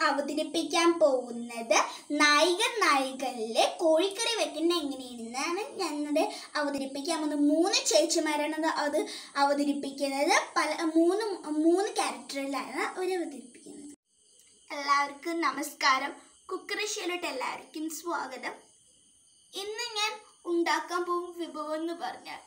അവതരിപ്പിക്കാൻ പോകുന്നത് നായിക നായികളിലെ കോഴിക്കറി വെക്കുന്ന എങ്ങനെയാണെന്നാണ് ഞങ്ങളുടെ അവതരിപ്പിക്കാൻ പോകുന്നത് മൂന്ന് ചേച്ചിമാരാണ് അത് അത് അവതരിപ്പിക്കുന്നത് പല മൂന്ന് മൂന്ന് ക്യാരക്ടറിലാണ് അവർ അവതരിപ്പിക്കുന്നത് എല്ലാവർക്കും നമസ്കാരം കുക്കറി ഷോയിലോട്ട് എല്ലാവർക്കും സ്വാഗതം ഇന്ന് ഞാൻ ഉണ്ടാക്കാൻ പോകും വിഭവം എന്ന് പറഞ്ഞാൽ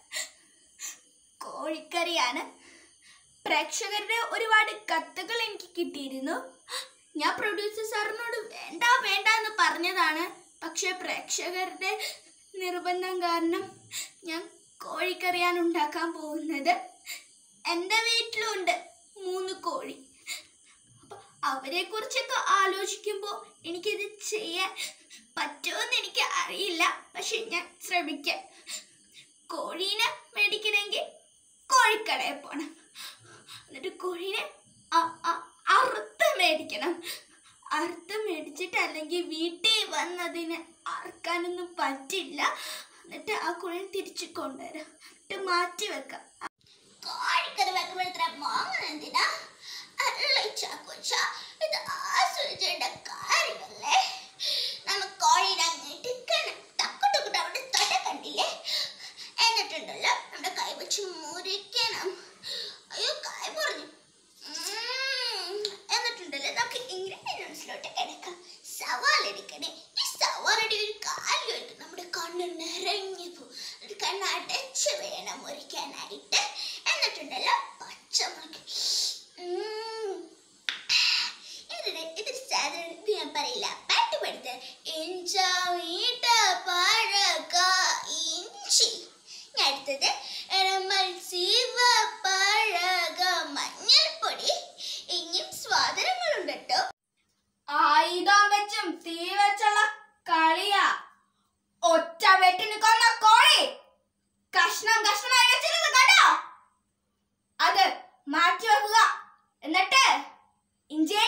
കോഴിക്കറിയാണ് പ്രേക്ഷകരുടെ ഒരുപാട് കത്തുകൾ എനിക്ക് കിട്ടിയിരുന്നു ഞാൻ പ്രൊഡ്യൂസർ സാറിനോട് വേണ്ട വേണ്ട എന്ന് പറഞ്ഞതാണ് പക്ഷേ പ്രേക്ഷകരുടെ നിർബന്ധം കാരണം ഞാൻ കോഴിക്കറിയാണ് ഉണ്ടാക്കാൻ പോകുന്നത് എൻ്റെ വീട്ടിലുണ്ട് മൂന്ന് കോഴി അപ്പൊ അവരെ കുറിച്ചൊക്കെ ആലോചിക്കുമ്പോൾ എനിക്കിത് ചെയ്യാൻ പറ്റുമെന്ന് എനിക്ക് അറിയില്ല പക്ഷെ ഞാൻ ശ്രമിക്കാം കോഴീനെ മേടിക്കണമെങ്കിൽ കോഴിക്കടയിൽ പോകണം എന്നിട്ട് കോഴീനെ അ- അ- അറുത്ത് മേടിക്കണം അറുത്ത് മേടിച്ചിട്ട് അല്ലെങ്കിൽ വീട്ടിൽ വന്നതിന് അറക്കാനൊന്നും പറ്റില്ല എന്നിട്ട് ആ കോഴി തിരിച്ചു കൊണ്ടുവരാം എന്നിട്ട് മാറ്റി വെക്കാം കോഴിക്കറി വെക്കുമ്പോൾ ഇത്ര മാങ്ങ എന്തിനാ അല്ല ചാക്കോച്ച ഇത് ആസ്വദിച്ചേണ്ട കാര്യമല്ലേ നമുക്ക് കോഴീനെ അങ്ങോട്ട് തക്കട്ടൊക്കെ അവിടെ തൊട കണ്ടില്ലേ എന്നിട്ടുണ്ടല്ലോ നമ്മുടെ കൈ വെച്ച് മുറിക്കണം അയ്യോ കൈ പറഞ്ഞു എന്നിട്ടുണ്ടല്ലോ നമുക്ക് ഇൻഗ്രീഡിയൻസിലോട്ട് കിടക്കാം സവാള എടുക്കണേ ഈ സവാളയുടെ ഒരു കാലിലേക്ക് നമ്മുടെ കണ്ണ് നിറഞ്ഞു പോകും ഒരു കണ്ണ് അടച്ച് വേണം മുറിക്കാനായിട്ട് എന്നിട്ടുണ്ടല്ലോ പച്ചമുളക് ഉം. ഇതിന് ഇതൊരു സാധനം ഇത് ഞാൻ പറയില്ല പാട്ട് പഠിത്തം ഇഞ്ച വീട്ട പഴക ഇഞ്ചി ഞാൻ അടുത്തത് മത്സ്യവ പഴക മഞ്ഞൾപ്പൊടി ഇനിയും സ്വാതന്ത്ര്യങ്ങളുണ്ട് കേട്ടോ ആയുധം വെച്ചും തീ വെച്ചുള്ള കളിയാ ഒറ്റ വെട്ടിന് കൊന്ന കോഴി കഷ്ണം കഷ്ണമായി വെച്ചിരുന്നത് കണ്ടോ അത് മാറ്റി വെക്കുക എന്നിട്ട് ഇഞ്ചി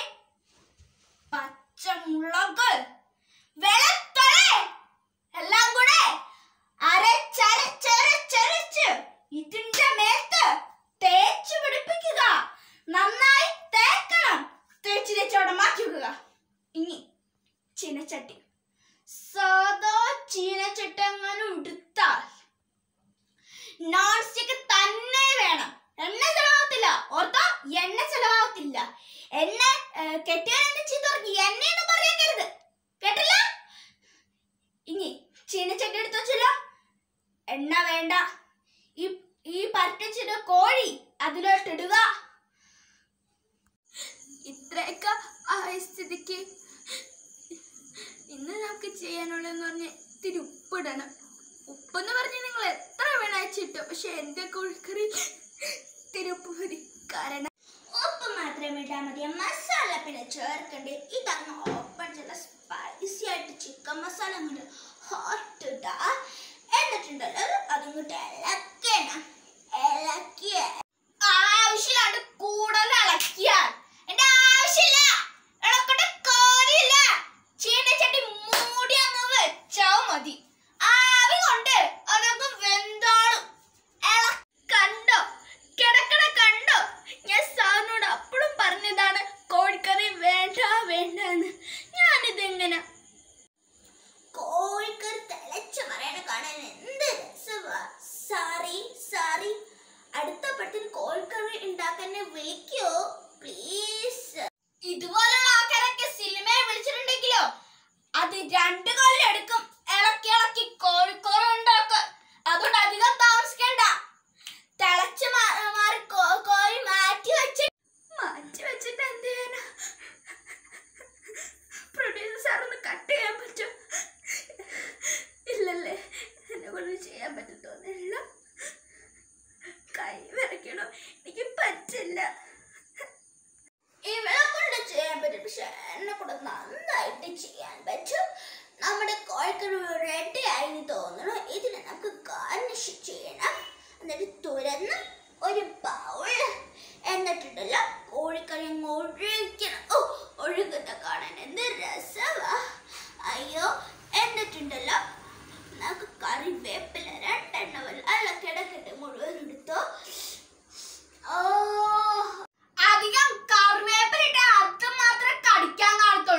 പച്ചമുളക് വെളുത്തുള്ളി എല്ലാം കൂടെ അരച്ചരച്ചരച്ചരച്ച് ഇതിന്റെ മേത്ത് തേച്ച് പിടിപ്പിക്കുക നന്നായി തേക്കണം തേച്ച് തേച്ച് അവിടെ മാറ്റി വെക്കുക ഇനി ചീനച്ചട്ടി സാധാ ചീനച്ചട്ടി അങ്ങനെ എടുത്താൽ നോൺ സ്റ്റിക്ക് തന്നെ വേണം എണ്ണ ചെലവാകത്തില്ല ഓർത്തോ എണ്ണ ചെലവാകത്തില്ല എണ്ണ കെട്ടിയാൽ ചീത്ത പറഞ്ഞു എണ്ണയെന്ന് പറയരുത് കേട്ടില്ല ഇനി ചീനച്ചട്ടി എടുത്ത് വെച്ചല്ലോ എണ്ണ വേണ്ട ഈ ഈ പരട്ടിച്ചിട്ട് കോഴി അതിലോട്ട് ഇടുക ഇത്രയൊക്കെ ആയ സ്ഥിതിക്ക് ഇന്ന് നമുക്ക് ചെയ്യാനുള്ളതെന്ന് പറഞ്ഞ ഇത്തിരി ഉപ്പിടണം ഉപ്പെന്ന് പറഞ്ഞ് നിങ്ങൾ എത്ര വേണം അയച്ചിട്ടോ പക്ഷെ എൻ്റെ കോഴിക്കറി ഇത്തിരി ഉപ്പ് മതി കാരണം ഉപ്പ് മാത്രം ഇട്ടാൽ മതി മസാല പിന്നെ ചേർക്കണ്ടേ ഇതാണ് ഓപ്പൺ ചെയ്ത സ്പൈസി ആയിട്ട് ചിക്കൻ മസാല അങ്ങോട്ട് ഹോട്ട് ഇട്ടാ എന്നിട്ടുണ്ടല്ലോ അതങ്ങോട്ട് ഇളക്കണം ഇളക്കിയ ആവശ്യമില്ലാണ്ട് കൂടുതൽ ഇളക്കിയാൽ എന്റെ ആവശ്യമില്ല ഇളക്കേണ്ട കാര്യമില്ല ചീനച്ചട്ടി മൂടി അങ്ങ് വെച്ചാ മതി ആവി കൊണ്ട് അതൊക്കെ വെന്തോളും ഇള- കണ്ടോ കിടക്കണ കണ്ടോ ഞാൻ സാറിനോട് അപ്പോഴും പറഞ്ഞതാണ് കോഴിക്കറി വേണ്ട വേണ്ട എന്ന് ഞാനിതെങ്ങനെ കോഴിക്കറി തിളച്ച മറയണ കാണാൻ എന്ത് രസമാ സാറി സാറി അടുത്ത പടത്തിന് കോഴിക്കറി ഉണ്ടാക്കാൻ വിളിക്കോ പ്ലീസ് ഇതുപോലുള്ള ആൾക്കാരൊക്കെ സിനിമയെ വിളിച്ചിട്ടുണ്ടെങ്കിലോ അത് രണ്ട് കൊല്ലം എടുക്കും ഇളക്കി ഇളക്കി കോഴിക്കോറ് ഉണ്ടാക്കാൻ അതുകൊണ്ട് അധികം താമസിക്കണ്ട തിളച്ച് മാ- മാറി കോ- കോഴി മാറ്റി വെച്ച് മാറ്റി വെച്ചിട്ട് എന്ത് ചെയ്യാനാ പ്രൊഡ്യൂസർ സാറൊന്ന് കട്ട് ചെയ്യാൻ പറ്റും ഇല്ലല്ലേ എന്നെ കൊണ്ട് ചെയ്യാൻ പറ്റത്തോന്നില്ല കൈ വിറയ്ക്കണോ എനിക്ക് പറ്റില്ല ഇവളെ കൊണ്ട് ചെയ്യാൻ പറ്റും പക്ഷെ എന്നെ കൊണ്ട് നന്നായിട്ട് ചെയ്യാൻ പറ്റും നമ്മുടെ കോഴിക്കറി റെഡി ആയി തോന്നണം ഇതിനെ നമുക്ക് ഗാർണിഷ് ചെയ്യണം എന്നിട്ട് തുറന്ന് ഒരു ബൗൾ എന്നിട്ടുണ്ടല്ലോ കോഴിക്കറി അങ്ങ് ഒഴിക്കണം ഓ ഒഴുകുന്ന കാണാൻ എന്ത് രസവാ അയ്യോ എന്നിട്ടുണ്ടല്ലോ നമുക്ക് കറിവേപ്പില രണ്ടെണ്ണം അല്ല കിടക്കട്ടെ മുഴുവൻ എടുത്തോ ഓ അധികം കറിവേപ്പിലിട്ട് അത് മാത്രം കടിക്കാൻ കാണത്തു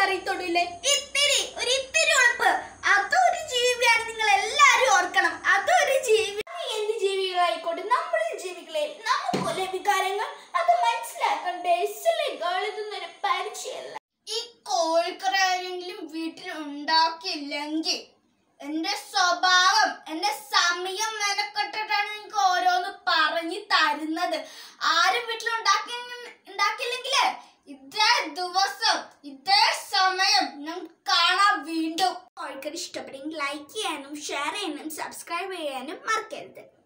അറിയത്തുള്ളൂല്ലേ ഇത്തിരി ഒരു ഇത്തിരി ഉറപ്പ് അതൊരു ജീവിയാണ് നിങ്ങൾ എല്ലാരും ഓർക്കണം അതൊരു ജീവി എന്ത് ജീവികളായിക്കോട്ടെ നമ്മളും ജീവികളെ നമുക്കുള്ള വികാരങ്ങൾ അത് മനസ്സിലാക്കണ്ടേ ഇതൊന്നൊരു പരിചയമല്ല ഈ കോഴിക്കറി ആരെങ്കിലും വീട്ടിൽ ഉണ്ടാക്കിയില്ലെങ്കിൽ എന്റെ സ്വഭാവം എന്റെ സമയം മെനക്കെട്ടിട്ടാണ് നിങ്ങൾക്ക് ഓരോന്ന് പറഞ്ഞു തരുന്നത് ആരും വീട്ടിൽ ഉണ്ടാക്കി ഉണ്ടാക്കിയില്ലെങ്കില് ഇതേ ദിവസം ഇതേ സമയം നമുക്ക് കാണാം വീണ്ടും കോഴിക്കറി ഇഷ്ടപ്പെട്ടെങ്കിൽ ലൈക്ക് ചെയ്യാനും ഷെയർ ചെയ്യാനും സബ്സ്ക്രൈബ് ചെയ്യാനും മറക്കരുത്